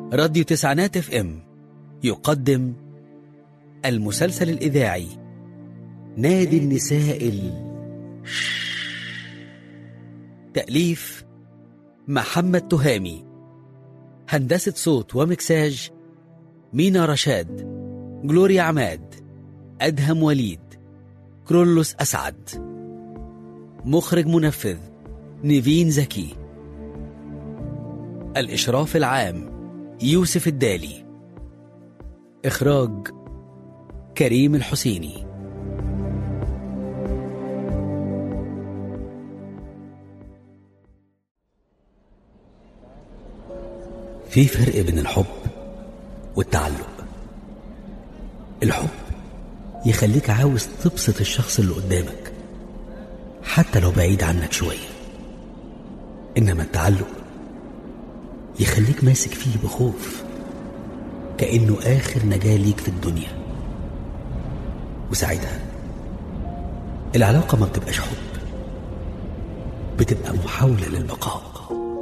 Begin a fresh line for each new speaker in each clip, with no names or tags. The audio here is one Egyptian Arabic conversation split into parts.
راديو تسعينات اف ام يقدم المسلسل الإذاعي نادي النساء ال تأليف محمد تهامي هندسة صوت ومكساج مينا رشاد جلوريا عماد أدهم وليد كرولوس أسعد مخرج منفذ نيفين زكي الإشراف العام يوسف الدالي إخراج كريم الحسيني في فرق بين الحب والتعلق الحب يخليك عاوز تبسط الشخص اللي قدامك حتى لو بعيد عنك شوية إنما التعلق يخليك ماسك فيه بخوف كأنه آخر نجاة ليك في الدنيا وساعتها العلاقة ما بتبقاش حب بتبقى محاولة للبقاء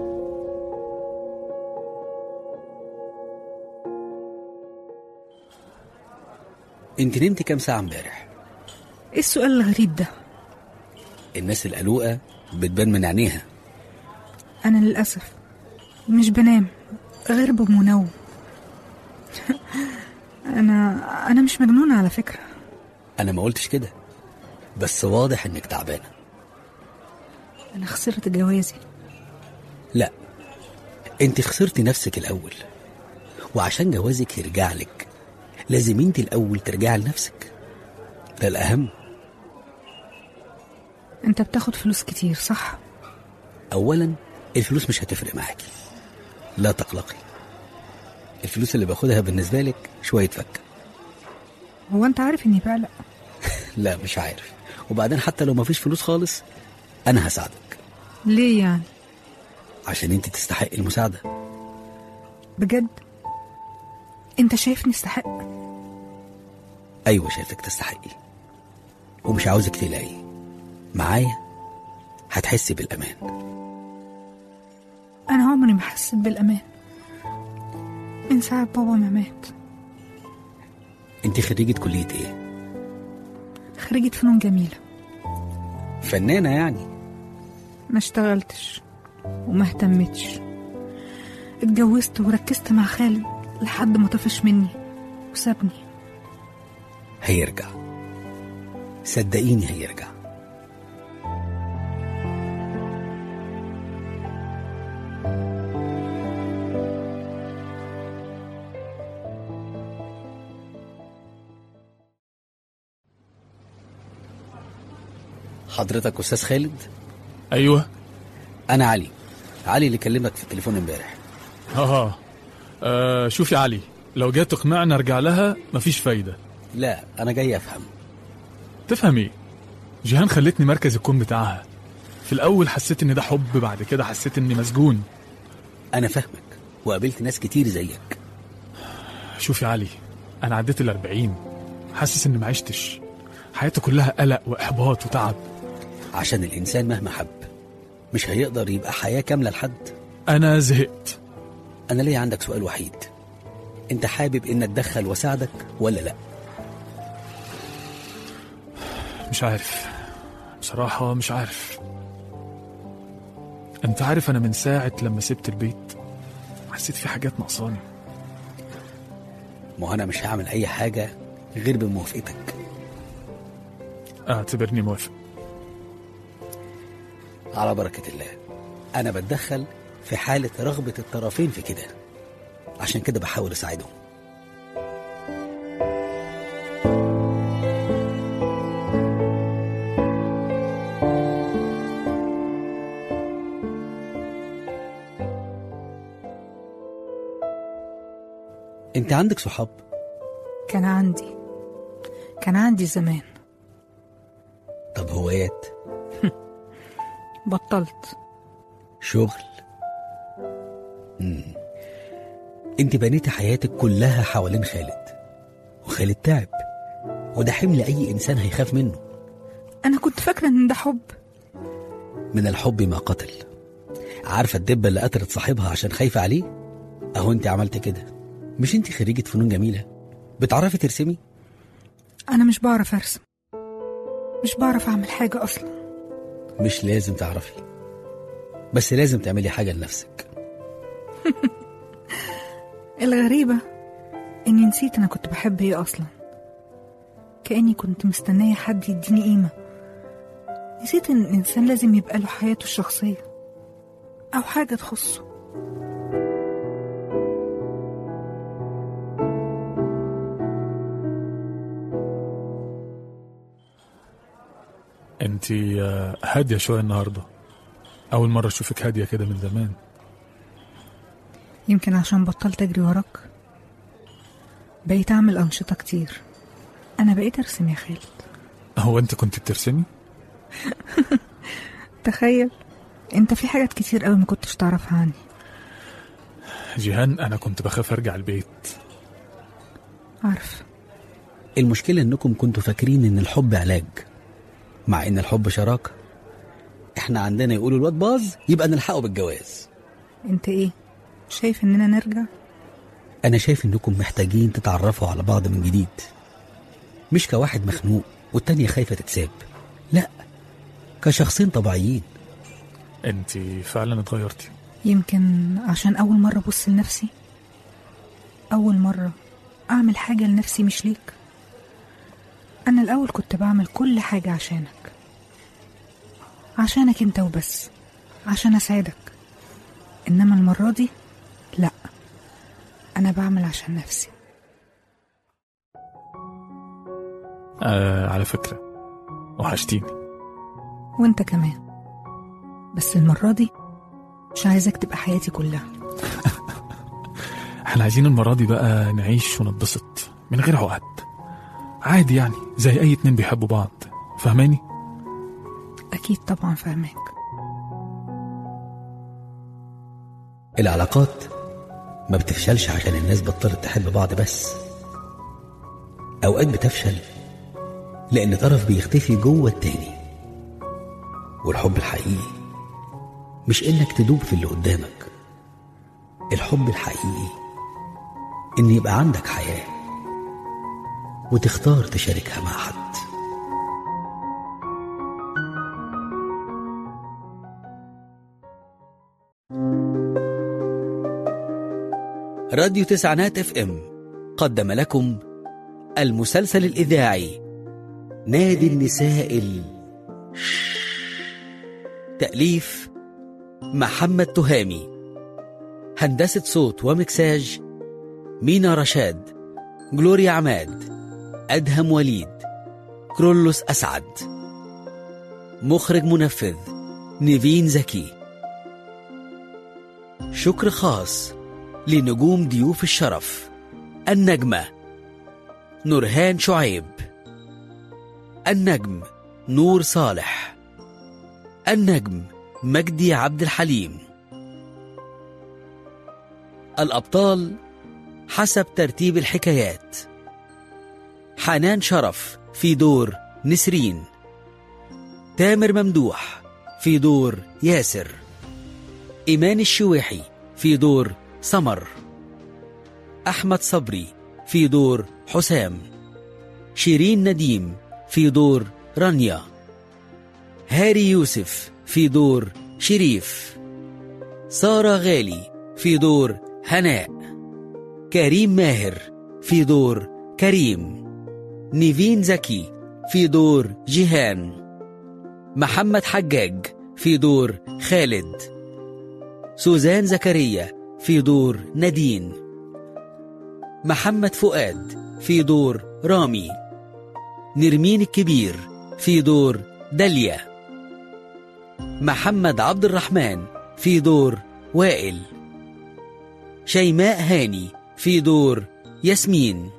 انت نمتي كام ساعة امبارح؟
ايه السؤال الغريب ده
الناس القلوقة بتبان من عينيها
انا للاسف مش بنام غير بمنوم انا انا مش مجنونه على فكره
انا ما قلتش كده بس واضح انك تعبانة
انا خسرت جوازي
لا انت خسرتي نفسك الاول وعشان جوازك يرجع لك لازم انت الاول ترجعي لنفسك ده الاهم
انت بتاخد فلوس كتير صح
اولا الفلوس مش هتفرق معاكي لا تقلقي الفلوس اللي باخدها بالنسبه لك شويه فكه
هو انت عارف اني بقلق
لا مش عارف وبعدين حتى لو مفيش فلوس خالص انا هساعدك
ليه يعني
عشان انت تستحقي المساعده
بجد انت شايفني استحق
ايوه شايفك تستحقي ومش عاوزك تلاقي معايا هتحسي بالامان
انا عمري ما حسيت بالامان من ساعه بابا ما مات
انت خريجه كليه ايه
خريجة فنون جميله
فنانه يعني
ما اشتغلتش وما اهتمتش اتجوزت وركزت مع خالد لحد ما طفش مني وسابني
هيرجع صدقيني هيرجع حضرتك استاذ خالد
ايوه
انا علي علي اللي كلمك في التليفون امبارح
اه آه شوف يا علي لو جاي تقنعني ارجع لها مفيش فايده
لا انا جاي افهم
تفهم ايه جيهان خلتني مركز الكون بتاعها في الاول حسيت ان ده حب بعد كده حسيت اني مسجون
انا فاهمك وقابلت ناس كتير زيك
شوف يا علي انا عديت الأربعين حاسس اني معيشتش حياتي كلها قلق واحباط وتعب
عشان الانسان مهما حب مش هيقدر يبقى حياه كامله لحد
انا زهقت
انا ليا عندك سؤال وحيد انت حابب ان اتدخل واساعدك ولا لا
مش عارف بصراحة مش عارف انت عارف انا من ساعة لما سبت البيت حسيت في حاجات ناقصاني
ما هو انا مش هعمل اي حاجه غير بموافقتك
اعتبرني موافق
على بركه الله انا بتدخل في حاله رغبه الطرفين في كده عشان كده بحاول اساعدهم انت عندك صحاب
كان عندي كان عندي زمان
طب هوايات
بطلت
شغل مم. انت بنيتي حياتك كلها حوالين خالد وخالد تعب وده حمل اي انسان هيخاف منه
انا كنت فاكره ان ده حب
من الحب ما قتل عارفه الدبه اللي قتلت صاحبها عشان خايفه عليه اهو انت عملت كده مش انت خريجة فنون جميلة بتعرفي ترسمي
أنا مش بعرف أرسم مش بعرف أعمل حاجة أصلا
مش لازم تعرفي بس لازم تعملي حاجة لنفسك
الغريبة إني نسيت أنا كنت بحب إيه أصلا كأني كنت مستنية حد يديني قيمة نسيت إن الإنسان لازم يبقى له حياته الشخصية أو حاجة تخصه
انت هاديه شويه النهارده اول مره اشوفك هاديه كده من زمان
يمكن عشان بطلت أجري وراك بقيت أعمل أنشطة كتير أنا بقيت أرسم يا خالد
هو انت كنت بترسمي
تخيل أنت في حاجات كتير قوي ما كنتش تعرفها عني
جيهان انا كنت بخاف ارجع البيت
عارف
المشكلة انكم كنتوا فاكرين ان الحب علاج مع ان الحب شراكة احنا عندنا يقولوا الواد باظ يبقى نلحقه بالجواز
أنت إيه شايف إننا نرجع
انا شايف انكم محتاجين تتعرفوا على بعض من جديد مش كواحد مخنوق والتانية خايفة تتساب لا كشخصين طبيعيين
انت فعلا اتغيرتي
يمكن عشان أول مرة أبص لنفسي أول مرة أعمل حاجة لنفسي مش ليك أنا الأول كنت بعمل كل حاجة عشانك عشانك أنت وبس عشان أسعدك إنما المرة دي لأ أنا بعمل عشان نفسي
آه على فكره وحشتيني
وأنت كمان بس المرة دي مش عايزك تبقى حياتي كلها
احنا عايزين المره دي بقى نعيش ونتبسط من غير عقد عادي يعني زي اي اتنين بيحبوا بعض فهماني
أكيد طبعا فاهمك
العلاقات ما بتفشلش عشان الناس بطلت تحب بعض بس أوقات بتفشل لأن طرف بيختفي جوه التاني والحب الحقيقي مش إنك تدوب في اللي قدامك الحب الحقيقي إن يبقى عندك حياة وتختار تشاركها مع حد راديو تسعينات اف ام قدم لكم المسلسل الإذاعي نادي النساء ال... تأليف محمد تهامي هندسة صوت ومكساج مينا رشاد جلوريا عماد أدهم وليد كرولوس أسعد مخرج منفذ نيفين زكي شكر خاص لنجوم ضيوف الشرف النجمة نورهان شعيب النجم نور صالح النجم مجدي عبد الحليم الأبطال حسب ترتيب الحكايات حنان شرف في دور نسرين تامر ممدوح في دور ياسر إيمان الشويحي في دور سمر أحمد صبري في دور حسام شيرين نديم في دور رانيا هاري يوسف في دور شريف سارة غالي في دور هناء كريم ماهر في دور كريم نيفين زكي في دور جيهان محمد حجاج في دور خالد سوزان زكريا في دور نادين محمد فؤاد في دور رامي نرمين الكبير في دور داليا محمد عبد الرحمن في دور وائل شيماء هاني في دور ياسمين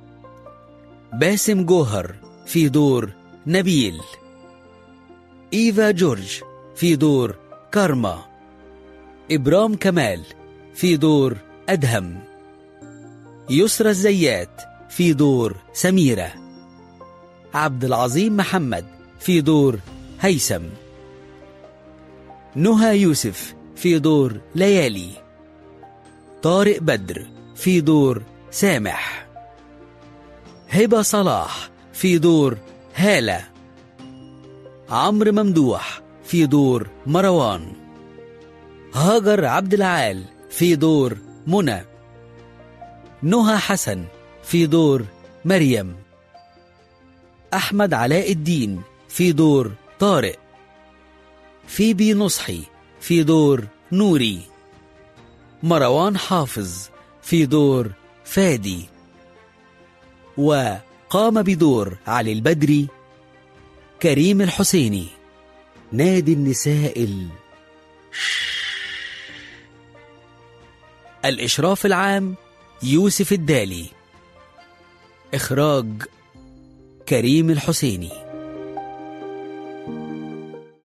باسم جوهر في دور نبيل إيفا جورج في دور كارما إبرام كمال في دور أدهم يسرى الزيات في دور سميرة عبد العظيم محمد في دور هيثم نهى يوسف في دور ليالي طارق بدر في دور سامح هبة صلاح في دور هالة عمرو ممدوح في دور مروان هاجر عبد العال في دور منى نهى حسن في دور مريم أحمد علاء الدين في دور طارق فيبي نصحي في دور نوري مروان حافظ في دور فادي وقام بدور علي البدري كريم الحسيني نادي النساء ال... الإشراف العام يوسف الدالي إخراج كريم الحسيني